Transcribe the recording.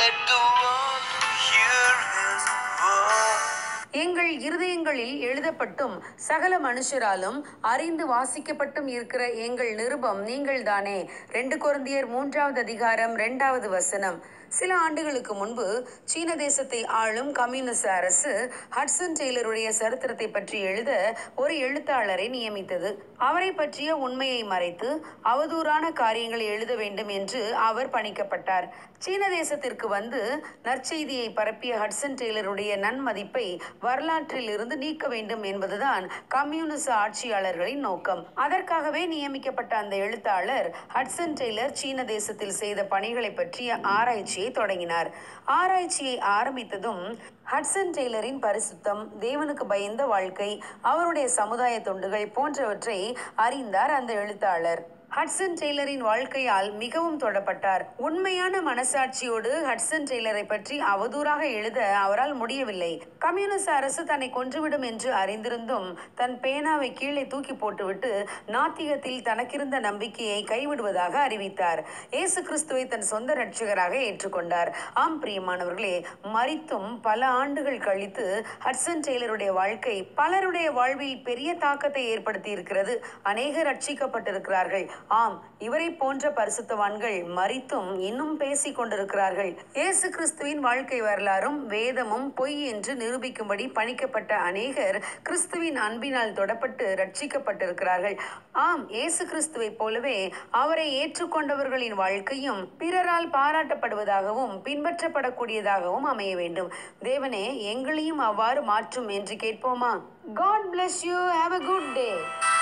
Let the world hear his voice. எங்கள் இருதயங்களில் எழுதப்பட்டும் சகல மனுஷராலும் அறிந்து வாசிக்கப்பட்டும் இருக்கிற எங்கள் நிருபம் நீங்கள்தானே ரெண்டு கொரிந்தியர் மூன்றாவது அதிகாரம் இரண்டாவது வசனம் சில ஆண்டுகளுக்கு முன்பு சீன தேசத்தை ஆளும் கம்யூனிஸ்ட் அரசு ஹட்சன் டெய்லருடைய சரித்திரத்தை பற்றி எழுத ஒரு எழுத்தாளரை நியமித்தது அவரை பற்றிய உண்மையை மறைத்து அவதூறான காரியங்களை எழுத வேண்டும் என்று அவர் பணிக்கப்பட்டார் சீன தேசத்திற்கு வந்து நற்செய்தியை பரப்பிய ஹட்சன் டெய்லருடைய நன்மதிப்பை வரலாற்றில் இருந்து நீக்க வேண்டும் என்பதுதான் கம்யூனிச ஆட்சியாளர்களின் நோக்கம் அதற்காகவே நியமிக்கப்பட்ட அந்த எழுத்தாளர் ஹட்சன் டெய்லர் சீன தேசத்தில் செய்த பணிகளை பற்றிய ஆராய்ச்சியை தொடங்கினார் ஆராய்ச்சியை ஆரம்பித்ததும் ஹட்சன் டெய்லரின் பரிசுத்தம் தேவனுக்கு பயந்த வாழ்க்கை அவருடைய சமுதாய தொண்டுகள் போன்றவற்றை அறிந்தார் அந்த எழுத்தாளர் ஹட்சன் டெய்லரின் வாழ்க்கையால் மிகவும் தொடப்பட்டார் உண்மையான மனசாட்சியோடு ஹட்சன் டெய்லரை பற்றி அவதூறாக எழுத அவரால் முடியவில்லை கம்யூனிஸ்ட் அரசு தன்னை கொன்றுவிடும் என்று அறிந்திருந்தும் தன் பேனாவை கீழே தூக்கி போட்டுவிட்டு நாத்திகத்தில் தனக்கிருந்த நம்பிக்கையை கைவிடுவதாக அறிவித்தார் இயேசு கிறிஸ்துவை தன் சொந்த ரட்சகராக ஏற்றுக்கொண்டார் ஆம் பிரியமானவர்களே மரித்தும் பல ஆண்டுகள் கழித்து ஹட்சன் டெய்லருடைய வாழ்க்கை பலருடைய வாழ்வில் பெரிய தாக்கத்தை ஏற்படுத்தி இருக்கிறது அநேகர் ரட்சிக்கப்பட்டிருக்கிறார்கள் ஆம் இவரை போன்ற பரிசுத்தவான்கள் மரித்தும் இன்னும் பேசிக் கொண்டிருக்கிறார்கள் இயேசு கிறிஸ்துவின் வாழ்க்கை வரலாறும் வேதமும் பொய் என்று நிரூபிக்கும்படி பணிக்கப்பட்ட அநேகர் கிறிஸ்துவின் அன்பினால் தொடப்பட்டு ரட்சிக்கப்பட்டிருக்கிறார்கள் ஆம் இயேசு கிறிஸ்துவைப் போலவே அவரை ஏற்றுக்கொண்டவர்களின் வாழ்க்கையும் பிறரால் பாராட்டப்படுவதாகவும் பின்பற்றப்படக்கூடியதாகவும் அமைய வேண்டும் தேவனே எங்களையும் அவ்வாறு மாற்றும் என்று கேட்போமா God bless you have a good day